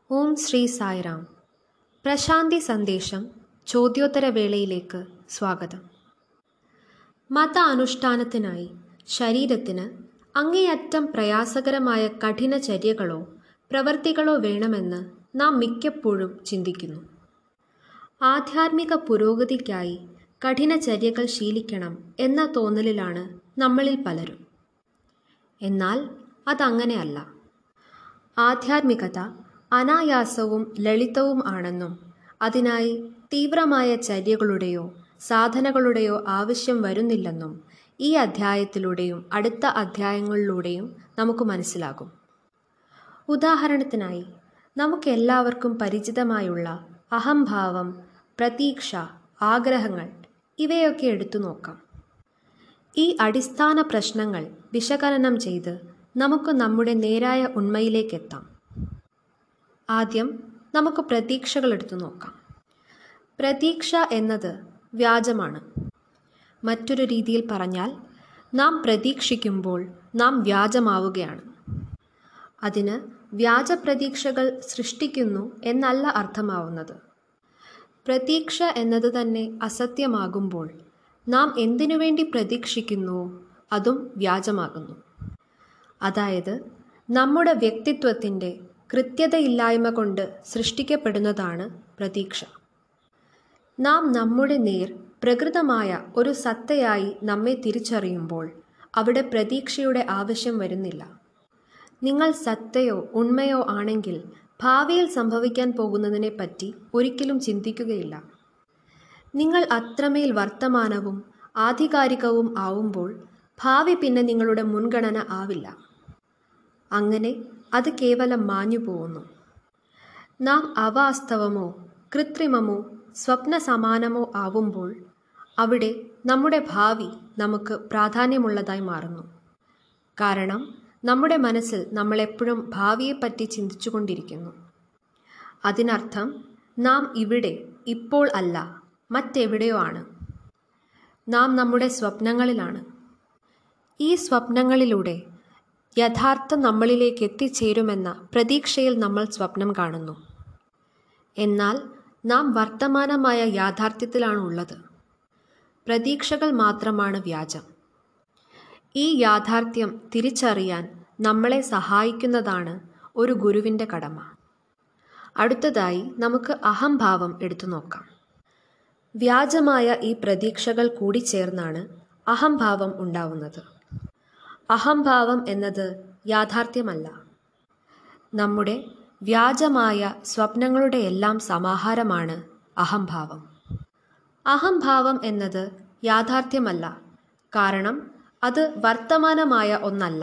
ഓം ശ്രീ സായിറാം പ്രശാന്തി സന്ദേശം ചോദ്യോത്തരവേളയിലേക്ക് സ്വാഗതം മത അനുഷ്ഠാനത്തിനായി ശരീരത്തിന് അങ്ങേയറ്റം പ്രയാസകരമായ കഠിനചര്യകളോ പ്രവൃത്തികളോ വേണമെന്ന് നാം മിക്കപ്പോഴും ചിന്തിക്കുന്നു ആധ്യാത്മിക പുരോഗതിക്കായി കഠിനചര്യകൾ ശീലിക്കണം എന്ന തോന്നലിലാണ് നമ്മളിൽ പലരും എന്നാൽ അതങ്ങനെയല്ല ആധ്യാത്മികത അനായാസവും ലളിതവും ആണെന്നും അതിനായി തീവ്രമായ ചര്യകളുടെയോ സാധനകളുടെയോ ആവശ്യം വരുന്നില്ലെന്നും ഈ അധ്യായത്തിലൂടെയും അടുത്ത അധ്യായങ്ങളിലൂടെയും നമുക്ക് മനസ്സിലാകും ഉദാഹരണത്തിനായി നമുക്കെല്ലാവർക്കും പരിചിതമായുള്ള അഹംഭാവം പ്രതീക്ഷ ആഗ്രഹങ്ങൾ ഇവയൊക്കെ എടുത്തു നോക്കാം ഈ അടിസ്ഥാന പ്രശ്നങ്ങൾ വിശകലനം ചെയ്ത് നമുക്ക് നമ്മുടെ നേരായ ഉണ്മയിലേക്കെത്താം ആദ്യം നമുക്ക് പ്രതീക്ഷകൾ എടുത്തു നോക്കാം പ്രതീക്ഷ എന്നത് വ്യാജമാണ് മറ്റൊരു രീതിയിൽ പറഞ്ഞാൽ നാം പ്രതീക്ഷിക്കുമ്പോൾ നാം വ്യാജമാവുകയാണ് അതിന് വ്യാജ പ്രതീക്ഷകൾ സൃഷ്ടിക്കുന്നു എന്നല്ല അർത്ഥമാവുന്നത് പ്രതീക്ഷ എന്നത് തന്നെ അസത്യമാകുമ്പോൾ നാം എന്തിനു വേണ്ടി പ്രതീക്ഷിക്കുന്നുവോ അതും വ്യാജമാകുന്നു അതായത് നമ്മുടെ വ്യക്തിത്വത്തിൻ്റെ കൃത്യതയില്ലായ്മ കൊണ്ട് സൃഷ്ടിക്കപ്പെടുന്നതാണ് പ്രതീക്ഷ നാം നമ്മുടെ നേർ പ്രകൃതമായ ഒരു സത്തയായി നമ്മെ തിരിച്ചറിയുമ്പോൾ അവിടെ പ്രതീക്ഷയുടെ ആവശ്യം വരുന്നില്ല നിങ്ങൾ സത്തയോ ഉണ്മയോ ആണെങ്കിൽ ഭാവിയിൽ സംഭവിക്കാൻ പോകുന്നതിനെപ്പറ്റി ഒരിക്കലും ചിന്തിക്കുകയില്ല നിങ്ങൾ അത്രമേൽ വർത്തമാനവും ആധികാരികവും ആവുമ്പോൾ ഭാവി പിന്നെ നിങ്ങളുടെ മുൻഗണന ആവില്ല അങ്ങനെ അത് കേവലം മാഞ്ഞു പോകുന്നു നാം അവാസ്തവമോ കൃത്രിമമോ സ്വപ്ന സമാനമോ ആവുമ്പോൾ അവിടെ നമ്മുടെ ഭാവി നമുക്ക് പ്രാധാന്യമുള്ളതായി മാറുന്നു കാരണം നമ്മുടെ മനസ്സിൽ നമ്മളെപ്പോഴും ഭാവിയെപ്പറ്റി ചിന്തിച്ചുകൊണ്ടിരിക്കുന്നു അതിനർത്ഥം നാം ഇവിടെ ഇപ്പോൾ അല്ല മറ്റെവിടെയോ ആണ് നാം നമ്മുടെ സ്വപ്നങ്ങളിലാണ് ഈ സ്വപ്നങ്ങളിലൂടെ യഥാർത്ഥ നമ്മളിലേക്ക് എത്തിച്ചേരുമെന്ന പ്രതീക്ഷയിൽ നമ്മൾ സ്വപ്നം കാണുന്നു എന്നാൽ നാം വർത്തമാനമായ യാഥാർത്ഥ്യത്തിലാണ് ഉള്ളത് പ്രതീക്ഷകൾ മാത്രമാണ് വ്യാജം ഈ യാഥാർത്ഥ്യം തിരിച്ചറിയാൻ നമ്മളെ സഹായിക്കുന്നതാണ് ഒരു ഗുരുവിൻ്റെ കടമ അടുത്തതായി നമുക്ക് അഹംഭാവം എടുത്തു നോക്കാം വ്യാജമായ ഈ പ്രതീക്ഷകൾ കൂടി ചേർന്നാണ് അഹംഭാവം ഉണ്ടാവുന്നത് അഹംഭാവം എന്നത് യാഥാർത്ഥ്യമല്ല നമ്മുടെ വ്യാജമായ സ്വപ്നങ്ങളുടെ എല്ലാം സമാഹാരമാണ് അഹംഭാവം അഹംഭാവം എന്നത് യാഥാർത്ഥ്യമല്ല കാരണം അത് വർത്തമാനമായ ഒന്നല്ല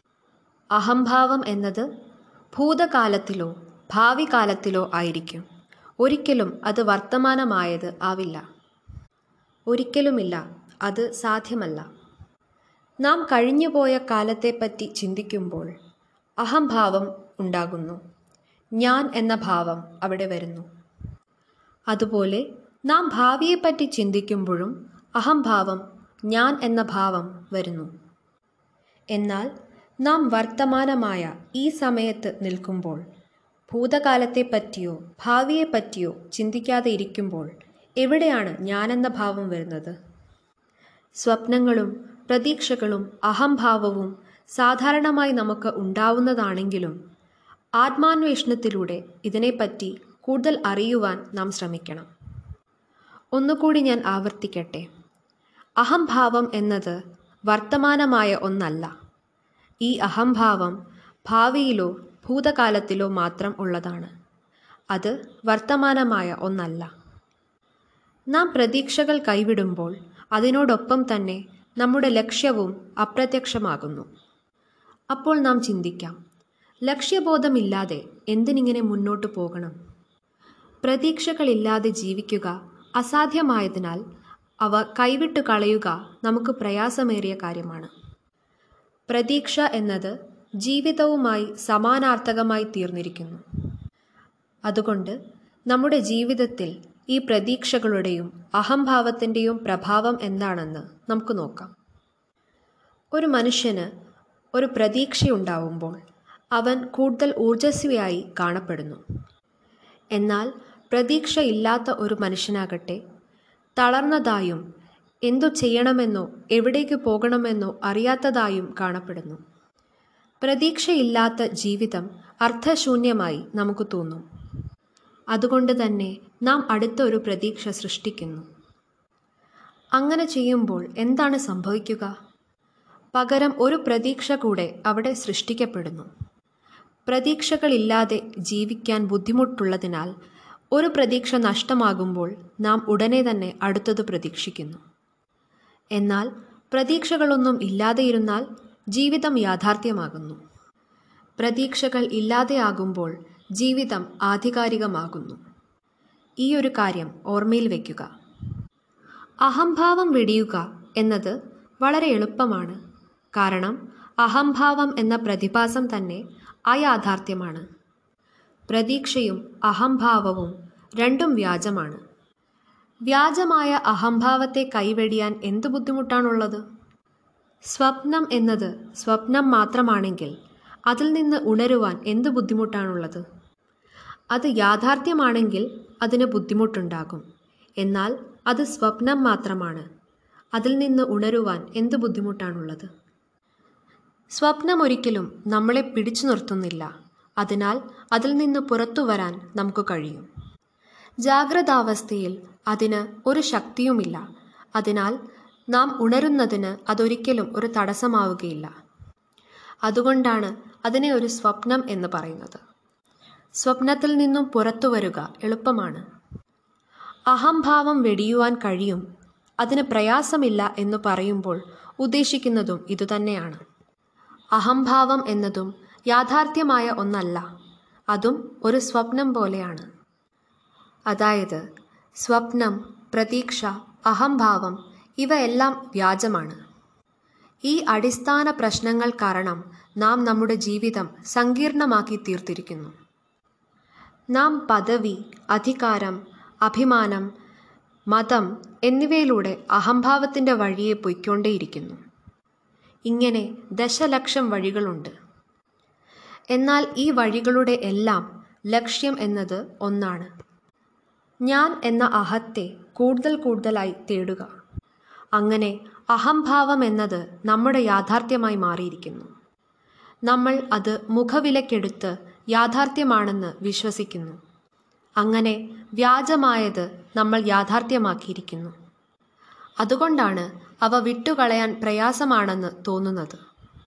അഹംഭാവം എന്നത് ഭൂതകാലത്തിലോ ഭാവി കാലത്തിലോ ആയിരിക്കും ഒരിക്കലും അത് വർത്തമാനമായത് ആവില്ല ഒരിക്കലുമില്ല അത് സാധ്യമല്ല നാം കഴിഞ്ഞുപോയ കാലത്തെപ്പറ്റി ചിന്തിക്കുമ്പോൾ അഹംഭാവം ഉണ്ടാകുന്നു ഞാൻ എന്ന ഭാവം അവിടെ വരുന്നു അതുപോലെ നാം ഭാവിയെപ്പറ്റി ചിന്തിക്കുമ്പോഴും അഹംഭാവം ഞാൻ എന്ന ഭാവം വരുന്നു എന്നാൽ നാം വർത്തമാനമായ ഈ സമയത്ത് നിൽക്കുമ്പോൾ ഭൂതകാലത്തെപ്പറ്റിയോ ഭാവിയെപ്പറ്റിയോ ചിന്തിക്കാതെ ഇരിക്കുമ്പോൾ എവിടെയാണ് ഞാനെന്ന ഭാവം വരുന്നത് സ്വപ്നങ്ങളും പ്രതീക്ഷകളും അഹംഭാവവും സാധാരണമായി നമുക്ക് ഉണ്ടാവുന്നതാണെങ്കിലും ആത്മാന്വേഷണത്തിലൂടെ ഇതിനെപ്പറ്റി കൂടുതൽ അറിയുവാൻ നാം ശ്രമിക്കണം ഒന്നുകൂടി ഞാൻ ആവർത്തിക്കട്ടെ അഹംഭാവം എന്നത് വർത്തമാനമായ ഒന്നല്ല ഈ അഹംഭാവം ഭാവിയിലോ ഭൂതകാലത്തിലോ മാത്രം ഉള്ളതാണ് അത് വർത്തമാനമായ ഒന്നല്ല നാം പ്രതീക്ഷകൾ കൈവിടുമ്പോൾ അതിനോടൊപ്പം തന്നെ നമ്മുടെ ലക്ഷ്യവും അപ്രത്യക്ഷമാകുന്നു അപ്പോൾ നാം ചിന്തിക്കാം ലക്ഷ്യബോധമില്ലാതെ എന്തിനിങ്ങനെ മുന്നോട്ട് പോകണം പ്രതീക്ഷകളില്ലാതെ ജീവിക്കുക അസാധ്യമായതിനാൽ അവ കൈവിട്ടു കളയുക നമുക്ക് പ്രയാസമേറിയ കാര്യമാണ് പ്രതീക്ഷ എന്നത് ജീവിതവുമായി സമാനാർത്ഥകമായി തീർന്നിരിക്കുന്നു അതുകൊണ്ട് നമ്മുടെ ജീവിതത്തിൽ ഈ പ്രതീക്ഷകളുടെയും അഹംഭാവത്തിൻ്റെയും പ്രഭാവം എന്താണെന്ന് നമുക്ക് നോക്കാം ഒരു മനുഷ്യന് ഒരു പ്രതീക്ഷയുണ്ടാവുമ്പോൾ അവൻ കൂടുതൽ ഊർജസ്വിയായി കാണപ്പെടുന്നു എന്നാൽ പ്രതീക്ഷയില്ലാത്ത ഒരു മനുഷ്യനാകട്ടെ തളർന്നതായും എന്തു ചെയ്യണമെന്നോ എവിടേക്ക് പോകണമെന്നോ അറിയാത്തതായും കാണപ്പെടുന്നു പ്രതീക്ഷയില്ലാത്ത ജീവിതം അർത്ഥശൂന്യമായി നമുക്ക് തോന്നും അതുകൊണ്ട് തന്നെ നാം അടുത്ത ഒരു പ്രതീക്ഷ സൃഷ്ടിക്കുന്നു അങ്ങനെ ചെയ്യുമ്പോൾ എന്താണ് സംഭവിക്കുക പകരം ഒരു പ്രതീക്ഷ കൂടെ അവിടെ സൃഷ്ടിക്കപ്പെടുന്നു പ്രതീക്ഷകളില്ലാതെ ജീവിക്കാൻ ബുദ്ധിമുട്ടുള്ളതിനാൽ ഒരു പ്രതീക്ഷ നഷ്ടമാകുമ്പോൾ നാം ഉടനെ തന്നെ അടുത്തത് പ്രതീക്ഷിക്കുന്നു എന്നാൽ പ്രതീക്ഷകളൊന്നും ഇല്ലാതെയിരുന്നാൽ ജീവിതം യാഥാർത്ഥ്യമാകുന്നു പ്രതീക്ഷകൾ ഇല്ലാതെയാകുമ്പോൾ ജീവിതം ആധികാരികമാകുന്നു ഈ ഒരു കാര്യം ഓർമ്മയിൽ വയ്ക്കുക അഹംഭാവം വെടിയുക എന്നത് വളരെ എളുപ്പമാണ് കാരണം അഹംഭാവം എന്ന പ്രതിഭാസം തന്നെ അയാഥാർത്ഥ്യമാണ് പ്രതീക്ഷയും അഹംഭാവവും രണ്ടും വ്യാജമാണ് വ്യാജമായ അഹംഭാവത്തെ കൈവെടിയാൻ എന്ത് ബുദ്ധിമുട്ടാണുള്ളത് സ്വപ്നം എന്നത് സ്വപ്നം മാത്രമാണെങ്കിൽ അതിൽ നിന്ന് ഉണരുവാൻ എന്ത് ബുദ്ധിമുട്ടാണുള്ളത് അത് യാഥാർത്ഥ്യമാണെങ്കിൽ അതിന് ബുദ്ധിമുട്ടുണ്ടാകും എന്നാൽ അത് സ്വപ്നം മാത്രമാണ് അതിൽ നിന്ന് ഉണരുവാൻ എന്ത് ബുദ്ധിമുട്ടാണുള്ളത് സ്വപ്നം ഒരിക്കലും നമ്മളെ പിടിച്ചു നിർത്തുന്നില്ല അതിനാൽ അതിൽ നിന്ന് പുറത്തു വരാൻ നമുക്ക് കഴിയും ജാഗ്രതാവസ്ഥയിൽ അതിന് ഒരു ശക്തിയുമില്ല അതിനാൽ നാം ഉണരുന്നതിന് അതൊരിക്കലും ഒരു തടസ്സമാവുകയില്ല അതുകൊണ്ടാണ് അതിനെ ഒരു സ്വപ്നം എന്ന് പറയുന്നത് സ്വപ്നത്തിൽ നിന്നും പുറത്തു വരിക എളുപ്പമാണ് അഹംഭാവം വെടിയുവാൻ കഴിയും അതിന് പ്രയാസമില്ല എന്ന് പറയുമ്പോൾ ഉദ്ദേശിക്കുന്നതും ഇതുതന്നെയാണ് അഹംഭാവം എന്നതും യാഥാർത്ഥ്യമായ ഒന്നല്ല അതും ഒരു സ്വപ്നം പോലെയാണ് അതായത് സ്വപ്നം പ്രതീക്ഷ അഹംഭാവം ഇവയെല്ലാം വ്യാജമാണ് ഈ അടിസ്ഥാന പ്രശ്നങ്ങൾ കാരണം നാം നമ്മുടെ ജീവിതം സങ്കീർണമാക്കി തീർത്തിരിക്കുന്നു നാം പദവി അധികാരം അഭിമാനം മതം എന്നിവയിലൂടെ അഹംഭാവത്തിൻ്റെ വഴിയെ പൊയ്ക്കൊണ്ടേയിരിക്കുന്നു ഇങ്ങനെ ദശലക്ഷം വഴികളുണ്ട് എന്നാൽ ഈ വഴികളുടെ എല്ലാം ലക്ഷ്യം എന്നത് ഒന്നാണ് ഞാൻ എന്ന അഹത്തെ കൂടുതൽ കൂടുതലായി തേടുക അങ്ങനെ അഹംഭാവം എന്നത് നമ്മുടെ യാഥാർത്ഥ്യമായി മാറിയിരിക്കുന്നു നമ്മൾ അത് മുഖവിലക്കെടുത്ത് യാഥാർത്ഥ്യമാണെന്ന് വിശ്വസിക്കുന്നു അങ്ങനെ വ്യാജമായത് നമ്മൾ യാഥാർത്ഥ്യമാക്കിയിരിക്കുന്നു അതുകൊണ്ടാണ് അവ വിട്ടുകളയാൻ പ്രയാസമാണെന്ന് തോന്നുന്നത്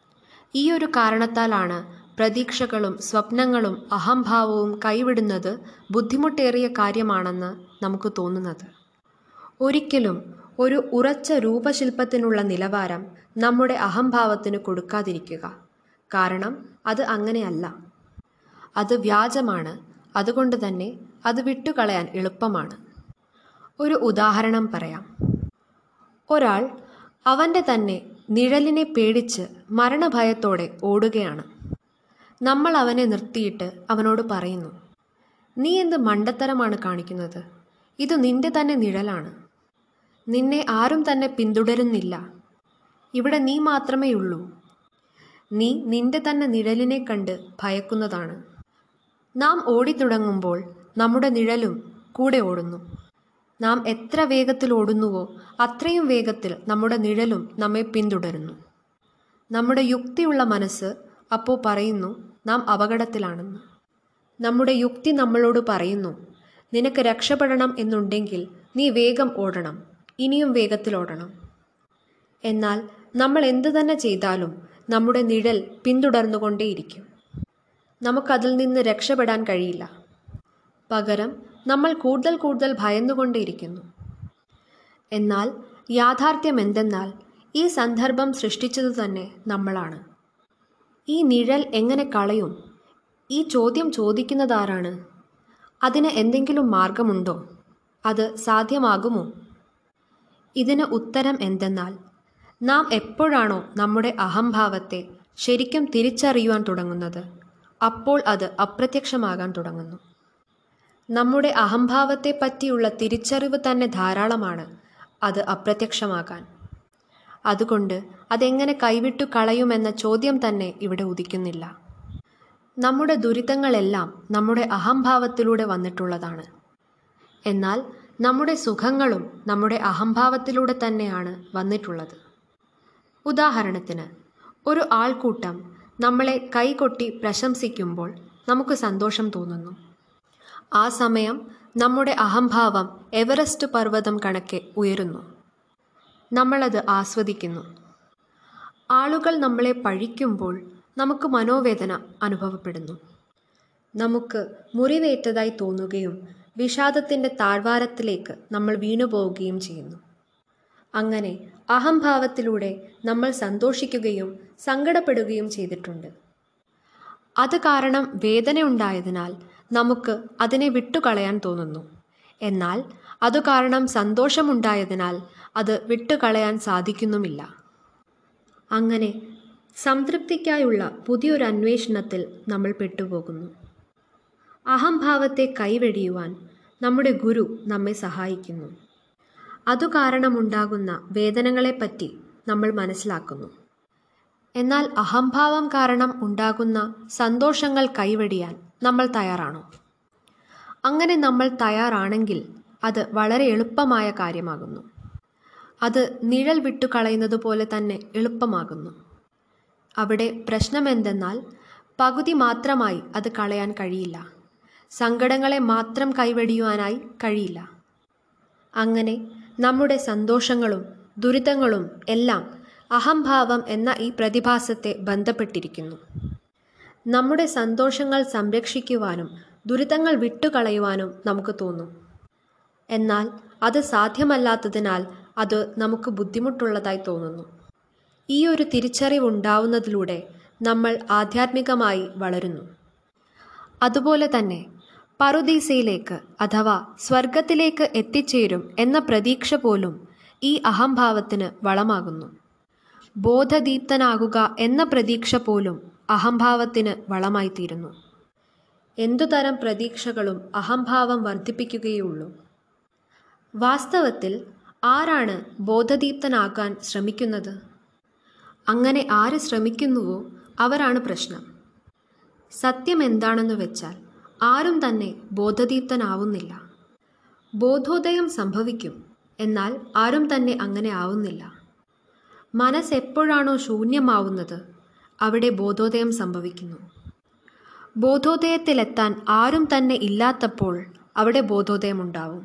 ഈ ഒരു കാരണത്താലാണ് പ്രതീക്ഷകളും സ്വപ്നങ്ങളും അഹംഭാവവും കൈവിടുന്നത് ബുദ്ധിമുട്ടേറിയ കാര്യമാണെന്ന് നമുക്ക് തോന്നുന്നത് ഒരിക്കലും ഒരു ഉറച്ച രൂപശില്പത്തിനുള്ള നിലവാരം നമ്മുടെ അഹംഭാവത്തിന് കൊടുക്കാതിരിക്കുക കാരണം അത് അങ്ങനെയല്ല അത് വ്യാജമാണ് അതുകൊണ്ട് തന്നെ അത് വിട്ടുകളയാൻ എളുപ്പമാണ് ഒരു ഉദാഹരണം പറയാം ഒരാൾ അവൻ്റെ തന്നെ നിഴലിനെ പേടിച്ച് മരണഭയത്തോടെ ഓടുകയാണ് നമ്മൾ അവനെ നിർത്തിയിട്ട് അവനോട് പറയുന്നു നീ എന്ത് മണ്ടത്തരമാണ് കാണിക്കുന്നത് ഇത് നിന്റെ തന്നെ നിഴലാണ് നിന്നെ ആരും തന്നെ പിന്തുടരുന്നില്ല ഇവിടെ നീ മാത്രമേ ഉള്ളൂ നീ നിന്റെ തന്നെ നിഴലിനെ കണ്ട് ഭയക്കുന്നതാണ് നാം ഓടിത്തുടങ്ങുമ്പോൾ നമ്മുടെ നിഴലും കൂടെ ഓടുന്നു നാം എത്ര വേഗത്തിൽ ഓടുന്നുവോ അത്രയും വേഗത്തിൽ നമ്മുടെ നിഴലും നമ്മെ പിന്തുടരുന്നു നമ്മുടെ യുക്തിയുള്ള മനസ്സ് അപ്പോൾ പറയുന്നു നാം അപകടത്തിലാണെന്ന് നമ്മുടെ യുക്തി നമ്മളോട് പറയുന്നു നിനക്ക് രക്ഷപ്പെടണം എന്നുണ്ടെങ്കിൽ നീ വേഗം ഓടണം ഇനിയും വേഗത്തിൽ ഓടണം എന്നാൽ നമ്മൾ എന്തു തന്നെ ചെയ്താലും നമ്മുടെ നിഴൽ പിന്തുടർന്നുകൊണ്ടേയിരിക്കും നമുക്കതിൽ നിന്ന് രക്ഷപ്പെടാൻ കഴിയില്ല പകരം നമ്മൾ കൂടുതൽ കൂടുതൽ ഭയന്നുകൊണ്ടേയിരിക്കുന്നു എന്നാൽ യാഥാർത്ഥ്യം എന്തെന്നാൽ ഈ സന്ദർഭം സൃഷ്ടിച്ചത് തന്നെ നമ്മളാണ് ഈ നിഴൽ എങ്ങനെ കളയും ഈ ചോദ്യം ചോദിക്കുന്നതാരാണ് അതിന് എന്തെങ്കിലും മാർഗമുണ്ടോ അത് സാധ്യമാകുമോ ഇതിന് ഉത്തരം എന്തെന്നാൽ നാം എപ്പോഴാണോ നമ്മുടെ അഹംഭാവത്തെ ശരിക്കും തിരിച്ചറിയുവാൻ തുടങ്ങുന്നത് അപ്പോൾ അത് അപ്രത്യക്ഷമാകാൻ തുടങ്ങുന്നു നമ്മുടെ അഹംഭാവത്തെ പറ്റിയുള്ള തിരിച്ചറിവ് തന്നെ ധാരാളമാണ് അത് അപ്രത്യക്ഷമാകാൻ അതുകൊണ്ട് അതെങ്ങനെ കൈവിട്ടു കളയുമെന്ന ചോദ്യം തന്നെ ഇവിടെ ഉദിക്കുന്നില്ല നമ്മുടെ ദുരിതങ്ങളെല്ലാം നമ്മുടെ അഹംഭാവത്തിലൂടെ വന്നിട്ടുള്ളതാണ് എന്നാൽ നമ്മുടെ സുഖങ്ങളും നമ്മുടെ അഹംഭാവത്തിലൂടെ തന്നെയാണ് വന്നിട്ടുള്ളത് ഉദാഹരണത്തിന് ഒരു ആൾക്കൂട്ടം നമ്മളെ കൈകൊട്ടി പ്രശംസിക്കുമ്പോൾ നമുക്ക് സന്തോഷം തോന്നുന്നു ആ സമയം നമ്മുടെ അഹംഭാവം എവറസ്റ്റ് പർവ്വതം കണക്കെ ഉയരുന്നു നമ്മളത് ആസ്വദിക്കുന്നു ആളുകൾ നമ്മളെ പഴിക്കുമ്പോൾ നമുക്ക് മനോവേദന അനുഭവപ്പെടുന്നു നമുക്ക് മുറിവേറ്റതായി തോന്നുകയും വിഷാദത്തിൻ്റെ താഴ്വാരത്തിലേക്ക് നമ്മൾ വീണുപോവുകയും ചെയ്യുന്നു അങ്ങനെ അഹംഭാവത്തിലൂടെ നമ്മൾ സന്തോഷിക്കുകയും സങ്കടപ്പെടുകയും ചെയ്തിട്ടുണ്ട് അത് കാരണം വേദനയുണ്ടായതിനാൽ നമുക്ക് അതിനെ വിട്ടുകളയാൻ തോന്നുന്നു എന്നാൽ അതു കാരണം സന്തോഷമുണ്ടായതിനാൽ അത് വിട്ടുകളയാൻ സാധിക്കുന്നുമില്ല അങ്ങനെ സംതൃപ്തിക്കായുള്ള പുതിയൊരു അന്വേഷണത്തിൽ നമ്മൾ പെട്ടുപോകുന്നു അഹംഭാവത്തെ കൈവെടിയുവാൻ നമ്മുടെ ഗുരു നമ്മെ സഹായിക്കുന്നു അതു കാരണമുണ്ടാകുന്ന വേദനകളെപ്പറ്റി നമ്മൾ മനസ്സിലാക്കുന്നു എന്നാൽ അഹംഭാവം കാരണം ഉണ്ടാകുന്ന സന്തോഷങ്ങൾ കൈവെടിയാൻ നമ്മൾ തയ്യാറാണോ അങ്ങനെ നമ്മൾ തയ്യാറാണെങ്കിൽ അത് വളരെ എളുപ്പമായ കാര്യമാകുന്നു അത് നിഴൽ വിട്ടുകളയുന്നത് പോലെ തന്നെ എളുപ്പമാകുന്നു അവിടെ പ്രശ്നമെന്തെന്നാൽ പകുതി മാത്രമായി അത് കളയാൻ കഴിയില്ല സങ്കടങ്ങളെ മാത്രം കൈവെടിയുവാനായി കഴിയില്ല അങ്ങനെ നമ്മുടെ സന്തോഷങ്ങളും ദുരിതങ്ങളും എല്ലാം അഹംഭാവം എന്ന ഈ പ്രതിഭാസത്തെ ബന്ധപ്പെട്ടിരിക്കുന്നു നമ്മുടെ സന്തോഷങ്ങൾ സംരക്ഷിക്കുവാനും ദുരിതങ്ങൾ വിട്ടുകളയുവാനും നമുക്ക് തോന്നും എന്നാൽ അത് സാധ്യമല്ലാത്തതിനാൽ അത് നമുക്ക് ബുദ്ധിമുട്ടുള്ളതായി തോന്നുന്നു ഈ ഒരു തിരിച്ചറിവുണ്ടാവുന്നതിലൂടെ നമ്മൾ ആധ്യാത്മികമായി വളരുന്നു അതുപോലെ തന്നെ പറുദീസയിലേക്ക് അഥവാ സ്വർഗത്തിലേക്ക് എത്തിച്ചേരും എന്ന പ്രതീക്ഷ പോലും ഈ അഹംഭാവത്തിന് വളമാകുന്നു ബോധദീപ്തനാകുക എന്ന പ്രതീക്ഷ പോലും അഹംഭാവത്തിന് വളമായിത്തീരുന്നു എന്തുതരം പ്രതീക്ഷകളും അഹംഭാവം വർദ്ധിപ്പിക്കുകയുള്ളൂ വാസ്തവത്തിൽ ആരാണ് ബോധദീപ്തനാകാൻ ശ്രമിക്കുന്നത് അങ്ങനെ ആര് ശ്രമിക്കുന്നുവോ അവരാണ് പ്രശ്നം സത്യം എന്താണെന്ന് വെച്ചാൽ ആരും തന്നെ ബോധദീപ്തനാവുന്നില്ല ബോധോദയം സംഭവിക്കും എന്നാൽ ആരും തന്നെ അങ്ങനെ ആവുന്നില്ല മനസ്സ് എപ്പോഴാണോ ശൂന്യമാവുന്നത് അവിടെ ബോധോദയം സംഭവിക്കുന്നു ബോധോദയത്തിലെത്താൻ ആരും തന്നെ ഇല്ലാത്തപ്പോൾ അവിടെ ബോധോദയമുണ്ടാവും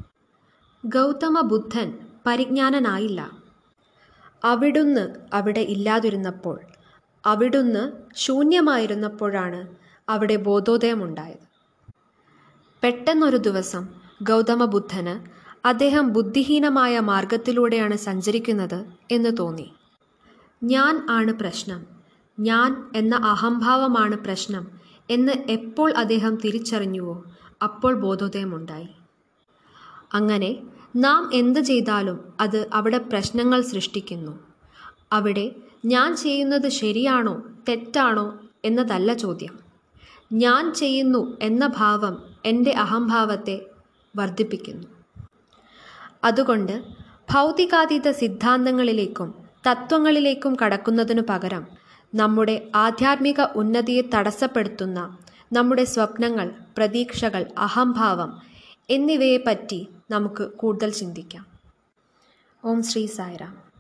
ഗൗതമ ബുദ്ധൻ പരിജ്ഞാനനായില്ല അവിടുന്ന് അവിടെ ഇല്ലാതിരുന്നപ്പോൾ അവിടുന്ന് ശൂന്യമായിരുന്നപ്പോഴാണ് അവിടെ ബോധോദയമുണ്ടായത് പെട്ടെന്നൊരു ദിവസം ഗൗതമ ബുദ്ധന് അദ്ദേഹം ബുദ്ധിഹീനമായ മാർഗത്തിലൂടെയാണ് സഞ്ചരിക്കുന്നത് എന്ന് തോന്നി ഞാൻ ആണ് പ്രശ്നം ഞാൻ എന്ന അഹംഭാവമാണ് പ്രശ്നം എന്ന് എപ്പോൾ അദ്ദേഹം തിരിച്ചറിഞ്ഞുവോ അപ്പോൾ ബോധോദയമുണ്ടായി അങ്ങനെ നാം എന്ത് ചെയ്താലും അത് അവിടെ പ്രശ്നങ്ങൾ സൃഷ്ടിക്കുന്നു അവിടെ ഞാൻ ചെയ്യുന്നത് ശരിയാണോ തെറ്റാണോ എന്നതല്ല ചോദ്യം ഞാൻ ചെയ്യുന്നു എന്ന ഭാവം എൻ്റെ അഹംഭാവത്തെ വർദ്ധിപ്പിക്കുന്നു അതുകൊണ്ട് ഭൗതികാതീത സിദ്ധാന്തങ്ങളിലേക്കും തത്വങ്ങളിലേക്കും കടക്കുന്നതിനു പകരം നമ്മുടെ ആധ്യാത്മിക ഉന്നതിയെ തടസ്സപ്പെടുത്തുന്ന നമ്മുടെ സ്വപ്നങ്ങൾ പ്രതീക്ഷകൾ അഹംഭാവം എന്നിവയെപ്പറ്റി നമുക്ക് കൂടുതൽ ചിന്തിക്കാം ഓം ശ്രീ സായിറാം